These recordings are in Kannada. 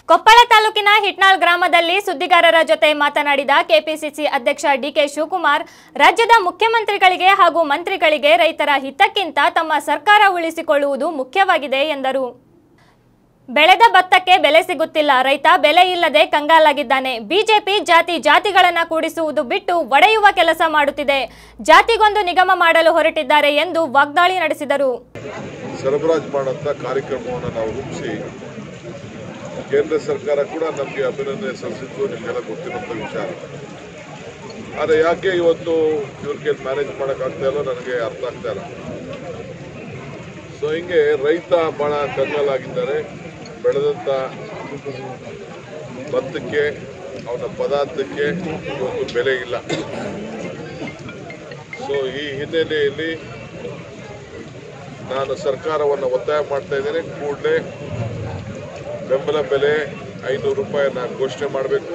ಕೊಪ್ಪಳ ತಾಲೂಕಿನ ಹಿಟ್ನಾಳ್ ಗ್ರಾಮದಲ್ಲಿ ಸುದ್ದಿಗಾರರ ಜೊತೆ ಮಾತನಾಡಿದ ಕೆಪಿಸಿಸಿ ಅಧ್ಯಕ್ಷ ಡಿಕೆ ಶಿವಕುಮಾರ್ ರಾಜ್ಯದ ಮುಖ್ಯಮಂತ್ರಿಗಳಿಗೆ ಹಾಗೂ ಮಂತ್ರಿಗಳಿಗೆ ರೈತರ ಹಿತಕ್ಕಿಂತ ತಮ್ಮ ಸರ್ಕಾರ ಉಳಿಸಿಕೊಳ್ಳುವುದು ಮುಖ್ಯವಾಗಿದೆ ಎಂದರು ಬೆಳೆದ ಭತ್ತಕ್ಕೆ ಬೆಲೆ ಸಿಗುತ್ತಿಲ್ಲ ರೈತ ಬೆಲೆ ಇಲ್ಲದೆ ಕಂಗಾಲಾಗಿದ್ದಾನೆ ಬಿಜೆಪಿ ಜಾತಿ ಜಾತಿಗಳನ್ನ ಕೂಡಿಸುವುದು ಬಿಟ್ಟು ಒಡೆಯುವ ಕೆಲಸ ಮಾಡುತ್ತಿದೆ ಜಾತಿಗೊಂದು ನಿಗಮ ಮಾಡಲು ಹೊರಟಿದ್ದಾರೆ ಎಂದು ವಾಗ್ದಾಳಿ ನಡೆಸಿದರು ಸರಬರಾಜು ಮಾಡೋಂಥ ಕಾರ್ಯಕ್ರಮವನ್ನು ನಾವು ರೂಪಿಸಿ ಕೇಂದ್ರ ಸರ್ಕಾರ ಕೂಡ ನಮಗೆ ಅಭಿನಂದನೆ ಸಲ್ಲಿಸಿದ್ದು ನಿಮಗೆಲ್ಲ ಗೊತ್ತಿರೋಂಥ ವಿಚಾರ ಆದರೆ ಯಾಕೆ ಇವತ್ತು ಇವ್ರಿಗೆ ಮ್ಯಾನೇಜ್ ಮಾಡೋಕ್ಕಾಗ್ತಾ ಇಲ್ಲ ನನಗೆ ಅರ್ಥ ಆಗ್ತಾ ಇಲ್ಲ ಸೊ ಹಿಂಗೆ ರೈತ ಭಾಳ ಕಂಗಾಲಾಗಿದ್ದಾರೆ ಬೆಳೆದಂಥ ಭತ್ತಕ್ಕೆ ಅವನ ಪದಾರ್ಥಕ್ಕೆ ಇವತ್ತು ಬೆಲೆ ಇಲ್ಲ ಸೊ ಈ ಹಿನ್ನೆಲೆಯಲ್ಲಿ ನಾನು ಸರ್ಕಾರವನ್ನು ಒತ್ತಾಯ ಮಾಡ್ತಾ ಇದ್ದೇನೆ ಕೂಡಲೇ ಬೆಂಬಲ ಬೆಲೆ ಐನೂರು ರೂಪಾಯಿನ ಘೋಷಣೆ ಮಾಡಬೇಕು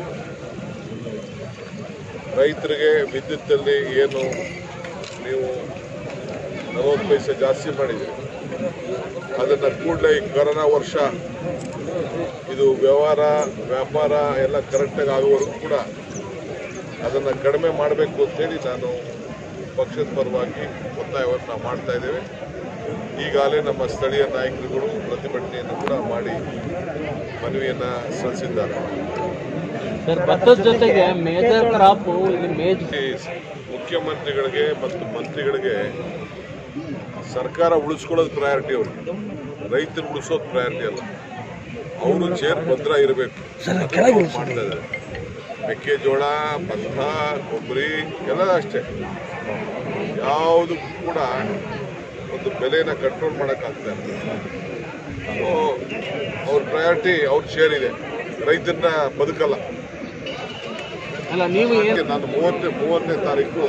ರೈತರಿಗೆ ವಿದ್ಯುತ್ತಲ್ಲಿ ಏನು ನೀವು ನಲವತ್ತು ಪೈಸೆ ಜಾಸ್ತಿ ಮಾಡಿದ್ದೀರಿ ಅದನ್ನು ಕೂಡಲೇ ಈ ಕೊರೋನಾ ವರ್ಷ ಇದು ವ್ಯವಹಾರ ವ್ಯಾಪಾರ ಎಲ್ಲ ಕರೆಕ್ಟಾಗಿ ಆಗುವವರೆಗೂ ಕೂಡ ಅದನ್ನು ಕಡಿಮೆ ಮಾಡಬೇಕು ಅಂತೇಳಿ ನಾನು ಪಕ್ಷದ ಪರವಾಗಿ ಒತ್ತಾಯವನ್ನು ನಾವು ಮಾಡ್ತಾ ಇದ್ದೇವೆ ಈಗಾಗಲೇ ನಮ್ಮ ಸ್ಥಳೀಯ ನಾಯಕರುಗಳು ಪ್ರತಿಭಟನೆಯನ್ನು ಕೂಡ ಮಾಡಿ ಮನವಿಯನ್ನು ಸಲ್ಲಿಸಿದ್ದಾರೆ ಸರ್ ಭತ್ತದ ಜೊತೆಗೆ ಮೇಜರ್ ಕ್ರಾಪ್ ಇಲ್ಲಿ ಮೇಜ್ ಈ ಮುಖ್ಯಮಂತ್ರಿಗಳಿಗೆ ಮತ್ತು ಮಂತ್ರಿಗಳಿಗೆ ಸರ್ಕಾರ ಉಳಿಸ್ಕೊಳ್ಳೋದು ಪ್ರಯಾರಿಟಿ ಅವ್ರಿಗೆ ರೈತರು ಉಳಿಸೋದು ಪ್ರಯಾರಿಟಿ ಅಲ್ಲ ಅವರು ಚೇರ್ ಭದ್ರ ಇರಬೇಕು ಮಾಡ್ತಾ ಇದ್ದಾರೆ ಮೆಕ್ಕೆಜೋಳ ಭತ್ತ ಕೊಬ್ಬರಿ ಎಲ್ಲ ಅಷ್ಟೇ ಯಾವುದು ಕೂಡ ಒಂದು ಬೆಲೆನ ಕಂಟ್ರೋಲ್ ಮಾಡೋಕ್ಕಾಗ್ತಾ ಇಲ್ಲ ಸೊ ಅವ್ರ ಪ್ರಯಾರಿಟಿ ಅವ್ರ ಶೇರ್ ಇದೆ ರೈತರನ್ನ ಬದುಕಲ್ಲ ಅಲ್ಲ ನೀವು ಏನ್ ನಾನು ಮೂವತ್ತನೇ ಮೂವತ್ತನೇ ತಾರೀಕು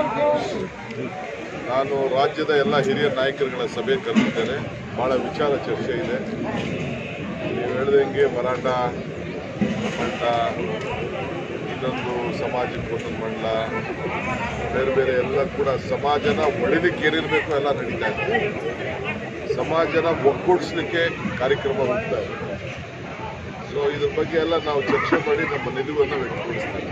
ನಾನು ರಾಜ್ಯದ ಎಲ್ಲ ಹಿರಿಯ ನಾಯಕರುಗಳ ಸಭೆ ಕರೆದಿದ್ದೇನೆ ಭಾಳ ವಿಚಾರ ಚರ್ಚೆ ಇದೆ ನೀವು ಹೇಳ್ದಂಗೆ ಮರಾಠ ಮಂಡ ಇನ್ನೊಂದು ಸಮಾಜಕ್ಕೆ ಒಂದೊಂದು ಮಂಡಲ ಬೇರೆ ಬೇರೆ ಎಲ್ಲ ಕೂಡ ಸಮಾಜನ ಒಳಿಲಿಕ್ಕೆ ಏನಿರಬೇಕು ಎಲ್ಲ ನಡೀತಾ ಇದೆ ಸಮಾಜನ ಒಗ್ಗೂಡಿಸ್ಲಿಕ್ಕೆ ಕಾರ್ಯಕ್ರಮ ಹೋಗ್ತಾ ಇದೆ ಸೊ ಇದ್ರ ಬಗ್ಗೆ ಎಲ್ಲ ನಾವು ಚರ್ಚೆ ಮಾಡಿ ನಮ್ಮ ನಿಲುವನ್ನು ವ್ಯಕ್ತಪಡಿಸ್ತೇವೆ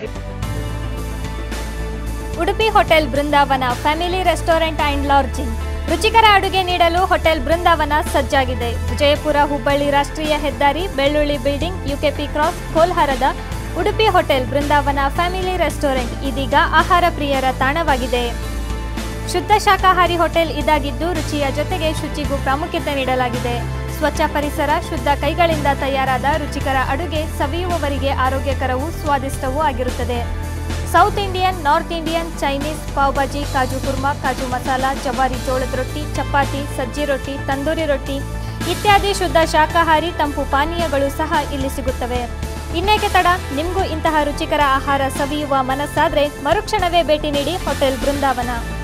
Udupi hotel Brindavan family restaurant and lodging ರುಚಿಕರ ಅಡುಗೆ ನೀಡಲು ಹೋಟೆಲ್ ಬೃಂದಾವನ ಸಜ್ಜಾಗಿದೆ ವಿಜಯಪುರ ಹುಬ್ಬಳ್ಳಿ ರಾಷ್ಟ್ರೀಯ ಹೆದ್ದಾರಿ ಬೆಳ್ಳುಳ್ಳಿ ಬಿಲ್ಡಿಂಗ್ ಯುಕೆಪಿ ಕ್ರಾಸ್ ಕೋಲ್ಹಾರದ Udupi hotel Brindavan family restaurant ಇದೀಗ ಆಹಾರ ಪ್ರಿಯರ ತಾಣವಾಗಿದೆ ಶುದ್ಧ ಶಾಕಾಹಾರಿ ಹೋಟೆಲ್ ಇದಾಗಿದ್ದು ರುಚಿಯ ಜೊತೆಗೆ ಶುಚಿಗೂ ಪ್ರಾಮುಖ್ಯತೆ ನೀಡಲಾಗಿದೆ ಸ್ವಚ್ಛ ಪರಿಸರ ಶುದ್ಧ ಕೈಗಳಿಂದ ತಯಾರಾದ ರುಚಿಕರ ಅಡುಗೆ ಸವಿಯುವವರಿಗೆ ಆರೋಗ್ಯಕರವೂ ಸ್ವಾದಿಷ್ಟವೂ ಆಗಿರುತ್ತದೆ south Indian north Indian Chinese pav bhaji kaju korma ಕಾಜು ಮಸಾಲ ಜವಾರಿ ಜೋಳದ ರೊಟ್ಟಿ ಚಪಾತಿ ಸಜ್ಜಿ ರೊಟ್ಟಿ ತಂದೂರಿ ರೊಟ್ಟಿ ಇತ್ಯಾದಿ ಶುದ್ಧ ಶಾಕಾಹಾರಿ ತಂಪು ಪಾನೀಯಗಳು ಸಹ ಇಲ್ಲಿ ಸಿಗುತ್ತವೆ ಇನ್ನೇಕೆ ತಡ ನಿಮಗೂ ಇಂತಹ ರುಚಿಕರ ಆಹಾರ ಸವಿಯುವ ಮನಸ್ಸಾದ್ರೆ ಮರುಕ್ಷಣವೇ ಭೇಟಿ ನೀಡಿ ಹೋಟೆಲ್ ಬೃಂದಾವನ